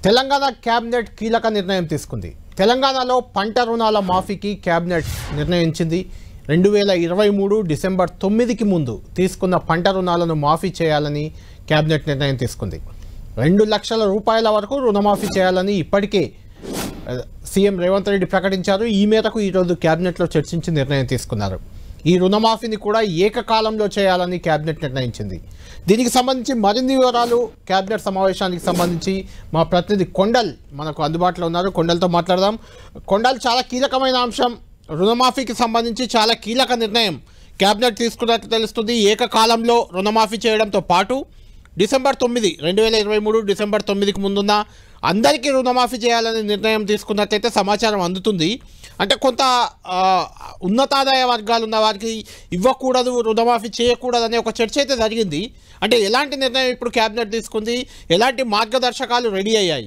Telangana cabinet కీలక నిర్ణయం తీసుకుంది తెలంగాణలో పంట రుణాల మాఫీకి క్యాబినెట్ నిర్ణయించింది రెండు వేల ఇరవై మూడు డిసెంబర్ తొమ్మిదికి ముందు తీసుకున్న పంట రుణాలను మాఫీ చేయాలని క్యాబినెట్ నిర్ణయం తీసుకుంది రెండు లక్షల రూపాయల వరకు రుణమాఫీ చేయాలని ఇప్పటికే ఆ, సీఎం రేవంత్ రెడ్డి ప్రకటించారు ఈ మేరకు ఈరోజు క్యాబినెట్లో చర్చించి నిర్ణయం తీసుకున్నారు ఈ రుణమాఫీని కూడా ఏకకాలంలో చేయాలని క్యాబినెట్ నిర్ణయించింది దీనికి సంబంధించి మరిన్ని వివరాలు క్యాబినెట్ సమావేశానికి సంబంధించి మా ప్రతినిధి కొండల్ మనకు అందుబాటులో ఉన్నారు కొండలతో మాట్లాడదాం కొండల్ చాలా కీలకమైన అంశం రుణమాఫీకి సంబంధించి చాలా కీలక నిర్ణయం క్యాబినెట్ తీసుకున్నట్టు తెలుస్తుంది ఏకకాలంలో రుణమాఫీ చేయడంతో పాటు డిసెంబర్ తొమ్మిది రెండు వేల ఇరవై మూడు డిసెంబర్ తొమ్మిదికి ముందున్న అందరికీ రుణమాఫీ చేయాలని నిర్ణయం తీసుకున్నట్లయితే సమాచారం అందుతుంది అంటే కొంత ఆ, ఉన్నతాదాయ వర్గాలు ఉన్న వారికి ఇవ్వకూడదు రుణమాఫీ చేయకూడదు అనే ఒక చర్చ అయితే జరిగింది అంటే ఎలాంటి నిర్ణయం ఇప్పుడు క్యాబినెట్ తీసుకుంది ఎలాంటి మార్గదర్శకాలు రెడీ అయ్యాయి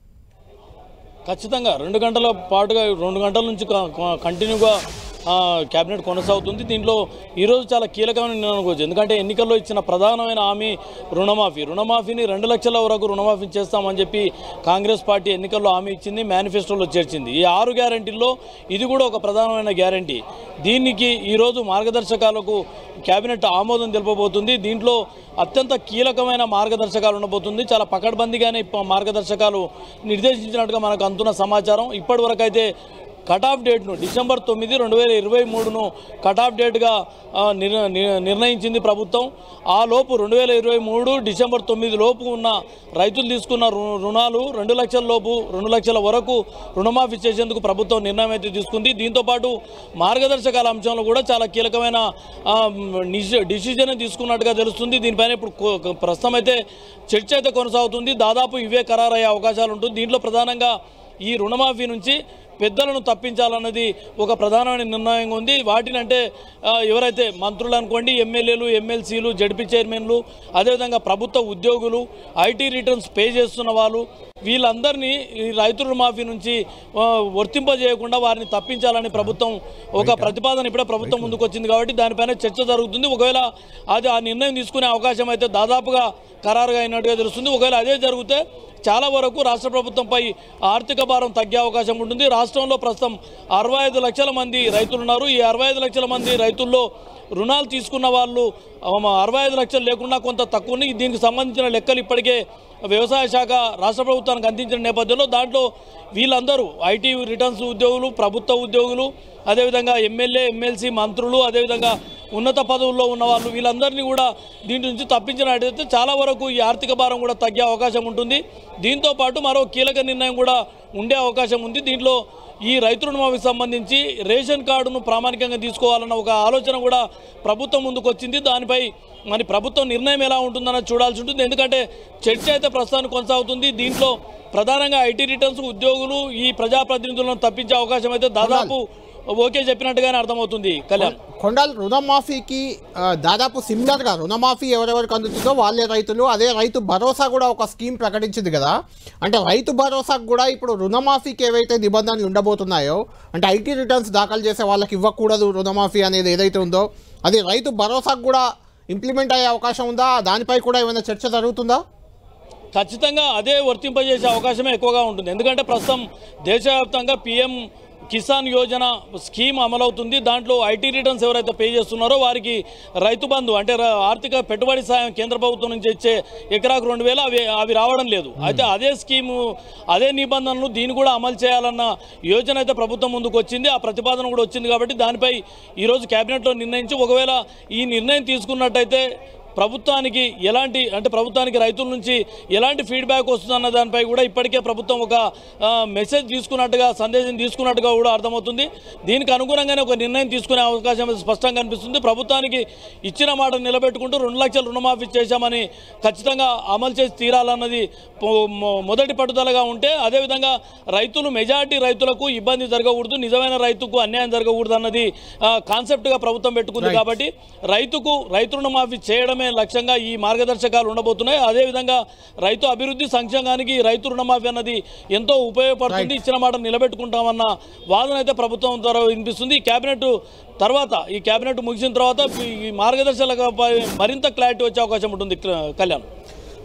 ఖచ్చితంగా రెండు గంటల పాటుగా రెండు గంటల నుంచి క- క- కంటిన్యూగా ఆ, క్యాబినెట్ కొనసాగుతుంది దీంట్లో ఈరోజు చాలా కీలకమైన నిర్ణయం అనుకోవచ్చు ఎందుకంటే ఎన్నికల్లో ఇచ్చిన ప్రధానమైన హామీ రుణమాఫీ రుణమాఫీని రెండు లక్షల వరకు రుణమాఫీ చేస్తామని చెప్పి కాంగ్రెస్ పార్టీ ఎన్నికల్లో హామీ ఇచ్చింది మేనిఫెస్టోలో చేర్చింది ఈ ఆరు గ్యారంటీల్లో ఇది కూడా ఒక ప్రధానమైన గ్యారంటీ దీనికి ఈరోజు మార్గదర్శకాలకు కేబినెట్ ఆమోదం తెలుపబోతుంది దీంట్లో అత్యంత కీలకమైన మార్గదర్శకాలు ఉండబోతుంది చాలా పకడ్బందీగానే ఇప్ప- మార్గదర్శకాలు నిర్దేశించినట్టుగా మనకు అందుతున్న సమాచారం ఇప్పటివరకు అయితే కట్ ఆఫ్ డేట్ను డిసెంబర్ తొమ్మిది రెండు వేల ఇరవై మూడును కట్ ఆఫ్ డేట్గా ఆ, నిర్- నిర్- నిర్ణయించింది ప్రభుత్వం ఆ లోపు రెండు వేల ఇరవై మూడు డిసెంబర్ తొమ్మిది లోపు ఉన్న రైతులు తీసుకున్న రు- రుణాలు రెండు లక్షల లోపు రెండు లక్షల వరకు రుణమాఫీ చేసేందుకు ప్రభుత్వం నిర్ణయం అయితే తీసుకుంది దీంతోపాటు మార్గదర్శకాల అంశంలో కూడా చాలా కీలకమైన ఆ, నిజ- డిసిజన్ తీసుకున్నట్టుగా తెలుస్తుంది దీనిపైన ఇప్పుడు కో- ప్రస్తుతం అయితే చర్చ అయితే కొనసాగుతుంది దాదాపు ఇవే ఖరారయ్యే అవకాశాలు ఉంటుంది దీంట్లో ప్రధానంగా ఈ రుణమాఫీ నుంచి పెద్దలను తప్పించాలన్నది ఒక ప్రధానమైన నిర్ణయం ఉంది వాటిని అంటే ఆ, ఎవరైతే మంత్రులు అనుకోండి ఎమ్మెల్యేలు ఎమ్మెల్సీలు జడ్పీ చైర్మన్లు అదేవిధంగా ప్రభుత్వ ఉద్యోగులు ఐటీ రిటర్న్స్ పే చేస్తున్న వాళ్ళు వీళ్ళందరినీ ఈ రైతు రుణమాఫీ నుంచి ఆ, వర్తింపజేయకుండా వారిని తప్పించాలని ప్రభుత్వం ఒక ప్రతిపాదన ఇప్పుడే ప్రభుత్వం ముందుకు వచ్చింది కాబట్టి దానిపైన చర్చ జరుగుతుంది ఒకవేళ అది ఆ నిర్ణయం తీసుకునే అవకాశం అయితే దాదాపుగా ఖరారుగా అయినట్టుగా తెలుస్తుంది ఒకవేళ అదే జరిగితే చాలా వరకు రాష్ట్ర ప్రభుత్వంపై ఆర్థిక భారం తగ్గే అవకాశం ఉంటుంది రాష్ట్రంలో ప్రస్తుతం అరవై ఐదు లక్షల మంది రైతులు ఉన్నారు ఈ అరవై ఐదు లక్షల మంది రైతుల్లో రుణాలు తీసుకున్న వాళ్ళు అరవై ఐదు లక్షలు లేకుండా కొంత తక్కువ ఉన్నాయి. దీనికి సంబంధించిన లెక్కలు ఇప్పటికే వ్యవసాయ శాఖ రాష్ట్ర ప్రభుత్వానికి అందించిన నేపథ్యంలో దాంట్లో వీళ్ళందరూ ఐటీ రిటర్న్స్ ఉద్యోగులు ప్రభుత్వ ఉద్యోగులు అదేవిధంగా ఎమ్మెల్యే ఎమ్మెల్సీ మంత్రులు అదేవిధంగా ఉన్నత పదవుల్లో ఉన్న వాళ్ళు వీళ్ళందరినీ కూడా దీని నుంచి తప్పించినట్టయితే చాలా వరకు ఈ ఆర్థిక భారం కూడా తగ్గే అవకాశం ఉంటుంది దీంతో పాటు మరో కీలక నిర్ణయం కూడా ఉండే అవకాశం ఉంది దీంట్లో ఈ రైతు రుణమాఫీకి సంబంధించి రేషన్ కార్డును ప్రామాణికంగా తీసుకోవాలన్న ఒక ఆలోచన కూడా ప్రభుత్వం ముందుకు వచ్చింది దానిపై మరి ప్రభుత్వం నిర్ణయం ఎలా ఉంటుందన్నది చూడాల్సి ఉంటుంది ఎందుకంటే చర్చ అయితే ప్రస్తుతానికి కొనసాగుతుంది దీంట్లో ప్రధానంగా ఐటీ రిటర్న్స్ ఉద్యోగులు ఈ ప్రజాప్రతినిధులను తప్పించే అవకాశం అయితే దాదాపు ఓకే చెప్పినట్టుగానే అర్థమవుతుంది కళ్యాణ్ కొండల్ రుణమాఫీకి ఆ, దాదాపు సిమిలర్గా రుణమాఫీ ఎవరెవరికి అందుతుందో వాళ్ళే రైతులు అదే రైతు భరోసా కూడా ఒక స్కీమ్ ప్రకటించింది కదా అంటే రైతు భరోసాకు కూడా ఇప్పుడు రుణమాఫీకి ఏవైతే నిబంధనలు ఉండబోతున్నాయో అంటే ఐటీ రిటర్న్స్ దాఖలు చేసే వాళ్ళకి ఇవ్వకూడదు రుణమాఫీ అనేది ఏదైతే ఉందో అది రైతు భరోసాకు కూడా ఇంప్లిమెంట్ అయ్యే అవకాశం ఉందా దానిపై కూడా ఏమైనా చర్చ జరుగుతుందా ఖచ్చితంగా అదే వర్తింపజేసే అవకాశమే ఎక్కువగా ఉంటుంది ఎందుకంటే ప్రస్తుతం దేశవ్యాప్తంగా పిఎం కిసాన్ యోజన స్కీమ్ అమలవుతుంది దాంట్లో ఐటీ రిటర్న్స్ ఎవరైతే పే చేస్తున్నారో వారికి రైతు బంధు అంటే ర- ఆర్థిక పెట్టుబడి సాయం కేంద్ర ప్రభుత్వం నుంచి ఇచ్చే ఎకరాకు రెండు వేలు అవి అవి రావడం లేదు అయితే అదే స్కీము అదే నిబంధనలు దీన్ని కూడా అమలు చేయాలన్న యోజన అయితే ప్రభుత్వం ముందుకు వచ్చింది ఆ ప్రతిపాదన కూడా వచ్చింది కాబట్టి దానిపై ఈరోజు కేబినెట్లో నిర్ణయించి ఒకవేళ ఈ నిర్ణయం తీసుకున్నట్టయితే ప్రభుత్వానికి ఎలాంటి అంటే ప్రభుత్వానికి రైతుల నుంచి ఎలాంటి ఫీడ్బ్యాక్ వస్తుందన్న దానిపై కూడా ఇప్పటికే ప్రభుత్వం ఒక ఆ, మెసేజ్ తీసుకున్నట్టుగా సందేశం తీసుకున్నట్టుగా కూడా అర్థమవుతుంది దీనికి అనుగుణంగానే ఒక నిర్ణయం తీసుకునే అవకాశం అయితే స్పష్టంగా కనిపిస్తుంది ప్రభుత్వానికి ఇచ్చిన మాట నిలబెట్టుకుంటూ రెండు లక్షల రుణమాఫీ చేశామని ఖచ్చితంగా అమలు చేసి తీరాలన్నది పొ- మొ- మొదటి పట్టుదలగా ఉంటే అదేవిధంగా రైతులు మెజారిటీ రైతులకు ఇబ్బంది జరగకూడదు నిజమైన రైతుకు అన్యాయం జరగకూడదు అన్నది ఆ, కాన్సెప్ట్గా ప్రభుత్వం పెట్టుకుంది Right. కాబట్టి రైతుకు రైతు రుణమాఫీ చేయడమే లక్ష్యంగా ఈ మార్గదర్శకాలు ఉండబోతున్నాయి అదేవిధంగా రైతు అభివృద్ధి సంక్షేమానికి రైతు రుణమాఫీ అన్నది ఎంతో ఉపయోగపడుతుంది Right. ఇచ్చిన మాట నిలబెట్టుకుంటామన్న వాదన అయితే ప్రభుత్వం ద్వారా వినిపిస్తుంది ఈ కేబినెట్ తర్వాత ఈ కేబినెట్ ముగిసిన తర్వాత ఈ మార్గదర్శకాలపై మరింత క్లారిటీ వచ్చే అవకాశం ఉంటుంది కళ్యాణ్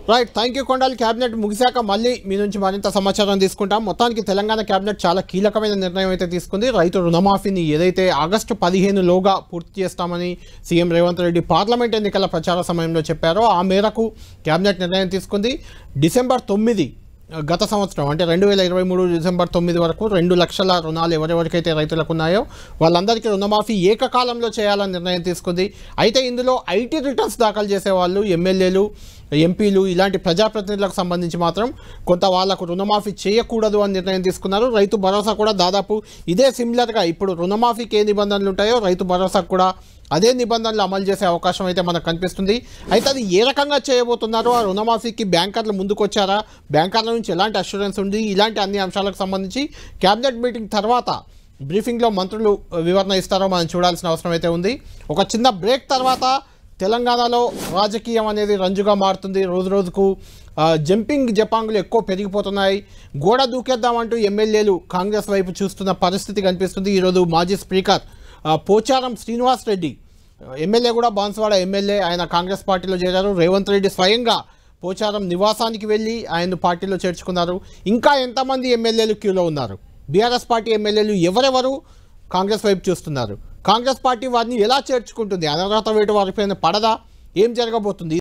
రైట్ థ్యాంక్ యూ కొండాలి క్యాబినెట్ ముగిశాక మళ్ళీ మీ నుంచి మరింత సమాచారం తీసుకుంటాం మొత్తానికి తెలంగాణ క్యాబినెట్ చాలా కీలకమైన నిర్ణయం అయితే తీసుకుంది రైతు రుణమాఫీని ఏదైతే ఆగస్టు పదిహేనులోగా పూర్తి చేస్తామని సీఎం రేవంత్ రెడ్డి పార్లమెంట్ ఎన్నికల ప్రచార సమయంలో చెప్పారో ఆ మేరకు క్యాబినెట్ నిర్ణయం తీసుకుంది డిసెంబర్ తొమ్మిది గత సంవత్సరం అంటే రెండు వేల ఇరవై మూడు డిసెంబర్ తొమ్మిది వరకు రెండు లక్షల రుణాలు ఎవరెవరికైతే రైతులకు ఉన్నాయో వాళ్ళందరికీ రుణమాఫీ ఏకకాలంలో చేయాలని నిర్ణయం తీసుకుంది అయితే ఇందులో ఐటీ రిటర్న్స్ దాఖలు చేసే వాళ్ళు ఎమ్మెల్యేలు ఎంపీలు ఇలాంటి ప్రజాప్రతినిధులకు సంబంధించి మాత్రం కొంత వాళ్లకు రుణమాఫీ చేయకూడదు అని నిర్ణయం తీసుకున్నారు రైతు భరోసా కూడా దాదాపు ఇదే సిమిలర్గా ఇప్పుడు రుణమాఫీకి ఏ నిబంధనలు ఉంటాయో రైతు భరోసాకు కూడా అదే నిబంధనలు అమలు చేసే అవకాశం అయితే మనకు కనిపిస్తుంది అయితే అది ఏ రకంగా చేయబోతున్నారో ఆ రుణమాఫీకి బ్యాంకర్లు ముందుకొచ్చారా బ్యాంకర్ల నుంచి ఎలాంటి అష్యూరెన్స్ ఉంది ఇలాంటి అన్ని అంశాలకు సంబంధించి క్యాబినెట్ మీటింగ్ తర్వాత బ్రీఫింగ్లో మంత్రులు వివరణ ఇస్తారో మనం చూడాల్సిన అవసరం అయితే ఉంది ఒక చిన్న బ్రేక్ తర్వాత తెలంగాణలో రాజకీయం అనేది రంజుగా మారుతుంది రోజు రోజుకు ఆ, జంపింగ్ జపాంగులు ఎక్కువ పెరిగిపోతున్నాయి గోడ దూకేద్దామంటూ ఎమ్మెల్యేలు కాంగ్రెస్ వైపు చూస్తున్న పరిస్థితి కనిపిస్తుంది ఈరోజు మాజీ స్పీకర్ ఆ, పోచారం శ్రీనివాస్ రెడ్డి ఎమ్మెల్యే కూడా బాన్స్వాడ ఎమ్మెల్యే ఆయన కాంగ్రెస్ పార్టీలో చేరారు రేవంత్ రెడ్డి స్వయంగా పోచారం నివాసానికి వెళ్ళి ఆయన పార్టీలో చేర్చుకున్నారు ఇంకా ఎంతమంది ఎమ్మెల్యేలు క్యూలో ఉన్నారు బీఆర్ఎస్ పార్టీ ఎమ్మెల్యేలు ఎవరెవరు కాంగ్రెస్ వైపు చూస్తున్నారు కాంగ్రెస్ పార్టీ వారిని ఎలా చేర్చుకుంటుంది అనర్హత వేటు వారిపైన పడదా ఏం జరగబోతుంది